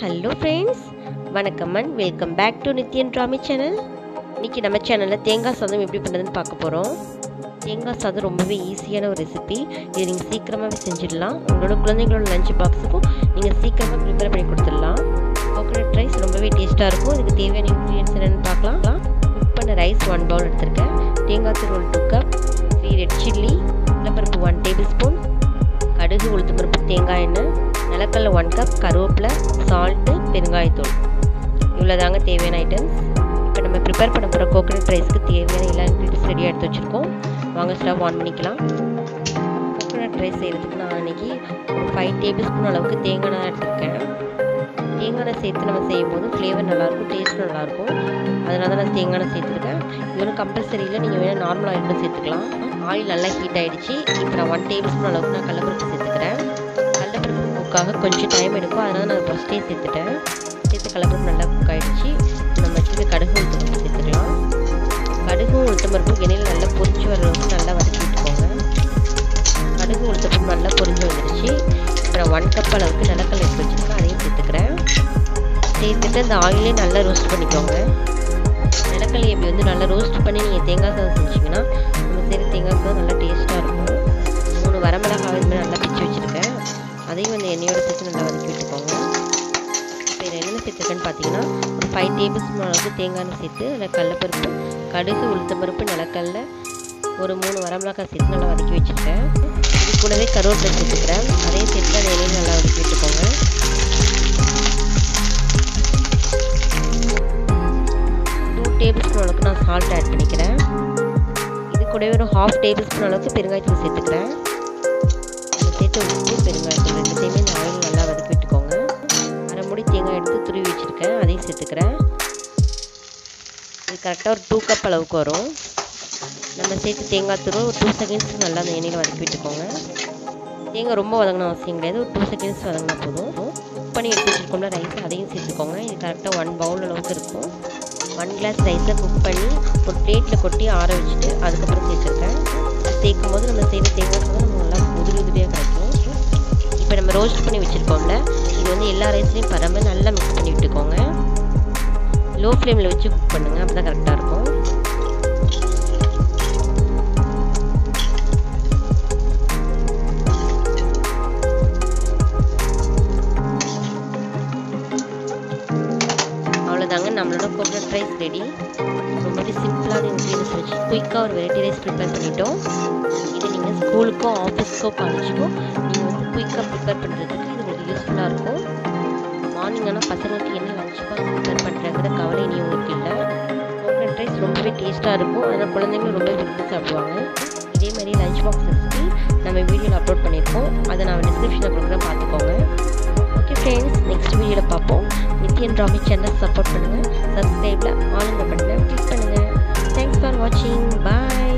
hello friends வணக்கம் and welcome back to Nithyan Rami channel இன்றைக்கி நம்ம சேனலில் தேங்காய் சாதம் எப்படி பண்ணுறதுன்னு பார்க்க போகிறோம் தேங்காய் சாதம் ரொம்பவே ஈஸியான ஒரு ரெசிபி இது நீங்கள் சீக்கிரமாகவே செஞ்சிடலாம் உங்களோட குழந்தைங்களோட லஞ்ச் பாக்ஸுக்கும் நீங்கள் சீக்கிரமாக ப்ரிப்பேர் பண்ணி கொடுத்துடலாம் கோகோனட் ரைஸ் ரொம்பவே டேஸ்ட்டாக இருக்கும் இதுக்கு தேவையான இன்க்ரீடியன்ஸ் என்னென்னு பார்க்கலாம் குக் பண்ண ரைஸ் ஒன் பவுல் எடுத்திருக்கேன் தேங்காய் துருவல் two cup three red chilli கடலப்பருப்பு ஒன் டேபிள் ஸ்பூன் கடுகு உளுத்து பருப்பு தேங்காய் எண்ணெய் நிலக்கடல ஒன் கப் கருவேப்பிலை சால்ட்டு பெருங்காயத்தூள் இவ்வளோ தாங்க தேவையான ஐட்டம்ஸ் இப்போ நம்ம ப்ரிப்பேர் பண்ண போகிற கோகனட் ரைஸ்க்கு தேவையான எல்லா இன்க்ரீடியன்ஸ் ரெடியாக எடுத்து வச்சுருக்கோம் வாங்க ஸ்டவ் ஆன் பண்ணிக்கலாம் கோகனட் ரைஸ் செய்கிறதுக்கு நான் அன்றைக்கி ஒரு ஃபைவ் டேபிள் ஸ்பூன் அளவுக்கு தேங்காய் எண்ணெய் எடுத்துருக்கேன் தேங்காய் எண்ணெய் சேர்த்து நம்ம செய்யும் போது ஃப்ளேவர் நல்லாயிருக்கும் டேஸ்ட்டும் நல்லாயிருக்கும் அதனால தான் நான் தேங்காய் எண்ணெய் சேர்த்துருக்கேன் இது ஒன்றும் கம்பல்சரி இல்லை நீங்கள் வேணால் நார்மல் ஆயில் கூட சேர்த்துக்கலாம் ஆயில் நல்லா ஹீட் ஆகிடுச்சு இப்போ நான் ஒன் டேபிள் ஸ்பூன் அளவுக்கு நான் கடலப்பருப்பு சேர்த்துக்கிறேன் கடலப்பருப்பு குக்காக கொஞ்சம் டைம் எடுக்கும் அதனால் நான் ஃபஸ்ட்டே சேர்த்துட்டேன் சேர்த்து கடலப்பருப்பு நல்லா குக் ஆகிடுச்சு நம்ம வச்சுட்டு கடுகு உளுத்தம் சேர்த்துக்கலாம் கடுகு உளுத்தம் பருப்பு எண்ணெயில் நல்லா பொரிஞ்சு வர அளவுக்கு நல்லா வதக்கி விட்டுக்கோங்க கடுகு உளுத்தப்பருப்பு நல்லா பொரிஞ்சு வந்துடுச்சு இப்போ நான் ஒன் கப் அளவுக்கு நிலக்கல் எடுத்து வச்சுருக்கேன் அதையும் சேர்த்துக்கிறேன் சேர்த்துட்டு அந்த ஆயிலே நல்லா ரோஸ்ட் பண்ணிக்கோங்க நிலக்கல்லி எப்படி வந்து நல்லா ரோஸ்ட் பண்ணி நீங்கள் தேங்காய் சாதம் செஞ்சிங்கன்னா நம்ம செய்கிற தேங்காய் சாதம் நல்லா டேஸ்ட்டாக இருக்கும் மூணு வரமிளகாய் இது மாதிரி நல்லா பிச்சு வச்சுருக்கேன் அதையும் வந்து எண்ணெயோட சேர்த்து நல்லா வதக்கி விட்டுக்கோங்க இப்போ இதில் என்னென்ன சேர்த்துருக்கேன்னு பார்த்தீங்கன்னா ஒரு ஃபைவ் டேபிள் ஸ்பூன் அளவுக்கு தேங்காய் எண்ணெய் சேர்த்து அதில் கடலப்பருப்பு கடுகு உளுத்தம்பருப்பு நிலக்கல்ல ஒரு மூணு வரமிளகாய் சேர்த்து நல்லா வதக்கி வச்சுருக்கேன் இது கூடவே கருவேப்பிலை சேர்த்துக்கிறேன் அதையும் சேர்த்து அந்த எண்ணெயில் நல்லா வதக்கி விட்டுக்கோங்க டூ டேபிள் ஸ்பூன் அளவுக்கு நான் சால்ட் ஆட் பண்ணிக்கிறேன் இது கூடவே ஒரு ஹாஃப் டேபிள் ஸ்பூன் அளவுக்கு பெருங்காயத்தூள் சேர்த்துக்கிறேன் அதை சேர்த்து உப்பு பெருங்காயத்தூள் ரெண்டுத்தையுமே இந்த ஆயில் நல்லா வதக்கி விட்டுக்கோங்க அரை மூடி தேங்காய் எடுத்து துருவி வச்சுருக்கேன் அதையும் சேர்த்துக்கிறேன் இது கரெக்டாக ஒரு டூ கப் அளவுக்கு வரும் நம்ம சேர்த்து தேங்காய் துருவ ஒரு டூ செகண்ட்ஸ் நல்லா அந்த எண்ணெயில் வதக்கி விட்டுக்கோங்க தேங்காய் ரொம்ப வதங்கணும் அவசியம் கிடையாது ஒரு டூ செகண்ட்ஸ் வதங்கினா போதும் குக் பண்ணி எடுத்து வச்சுருக்கோம்ல ரைஸ் அதையும் சேர்த்துக்கோங்க இது கரெக்டாக ஒன் பவுல் அளவுக்கு இருக்கும் ஒன் கிளாஸ் ரைஸை குக் பண்ணி ஒரு பிளேட்டில் கொட்டி ஆற வச்சுட்டு அதுக்கப்புறம் சேர்த்துருக்கேன் சேர்க்கும் போது நம்ம செய்கிற தேங்காய் சாதம் நம்ம நல்லா உதிரி உதிரியாக கிடைக்கும் இப்போ நம்ம ரோஸ்ட் பண்ணி வச்சுருக்கோம்ல இது வந்து எல்லா ரைஸ்லையும் பராமல் நல்லா மிக்ஸ் பண்ணி விட்டுக்கோங்க லோ ஃப்ளேமில் வச்சு குக் பண்ணுங்கள் அப்போ தான் கரெக்டாக இருக்கும் அவ்வளோதாங்க நம்மளோட கோகனட் ரைஸ் ரெடி ரொம்பவே சிம்பிளான இன்க்ரீடியன்ஸ் வச்சு குயிக்காக ஒரு வெரைட்டி ரைஸ் ப்ரிப்பேர் பண்ணிட்டோம் இது நீங்கள் ஸ்கூலுக்கோ ஆஃபீஸ்க்கோ காலேஜுக்கோ நீங்கள் வந்து குயிக்காக ப்ரிப்பேர் பண்ணுறதுக்கு இது உங்களுக்கு யூஸ்ஃபுல்லாக இருக்கும் மார்னிங் ஆனால் பசங்களுக்கு என்ன லஞ்ச் பாக்ஸ் ப்ரிப்பேர் பண்ணுறாங்கிற கவலை இனி உங்களுக்கு இல்லை கோகனட் ரைஸ் ரொம்பவே டேஸ்ட்டாக இருக்கும் அதனால் குழந்தைங்க ரொம்ப விரும்பி சாப்பிடுவாங்க இதே மாதிரி லஞ்ச் பாக்ஸ் ரெசிபி நம்ம வீடியோவில் அப்லோட் பண்ணியிருக்கோம் அதை நான் டிஸ்கிரிப்ஷனில் கொடுக்குறேன் பார்த்துக்கோங்க ஓகே ஃப்ரெண்ட்ஸ் நெக்ஸ்ட் வீடியோவில் பார்ப்போம் நித்யன் ராமி சேனல் சப்போர்ட் பண்ணுங்கள் சப்ஸ்கிரைபில் ஆல் இந்த பட்டனை கிளிக் பண்ணுங்கள் தேங்க்ஸ் ஃபார் வாட்சிங் பாய்